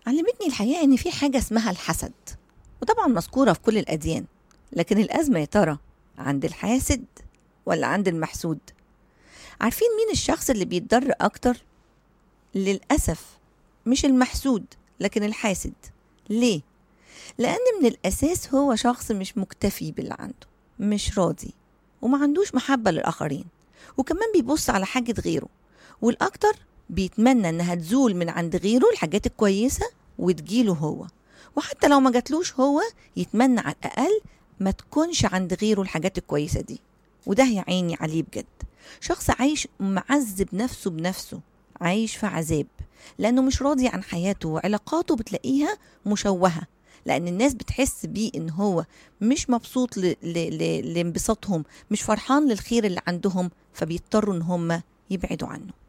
علمتني الحقيقة إن في حاجة اسمها الحسد وطبعا مذكورة في كل الأديان لكن الأزمة يا ترى عند الحاسد ولا عند المحسود عارفين مين الشخص اللي بيتضر أكتر للأسف مش المحسود لكن الحاسد ليه لأن من الأساس هو شخص مش مكتفي باللي عنده مش راضي وما عندوش محبة للآخرين وكمان بيبص على حاجة غيره والأكتر بيتمنى إنها تزول من عند غيره الحاجات الكويسة وتجيله هو وحتى لو ما جاتلوش هو يتمنى على الأقل ما تكونش عند غيره الحاجات الكويسة دي وده يا عيني عليه بجد شخص عايش معذب نفسه بنفسه عايش في عذاب لأنه مش راضي عن حياته وعلاقاته بتلاقيها مشوهة لأن الناس بتحس بيه إن هو مش مبسوط ل... ل... ل... لانبساطهم مش فرحان للخير اللي عندهم فبيضطروا إن هم يبعدوا عنه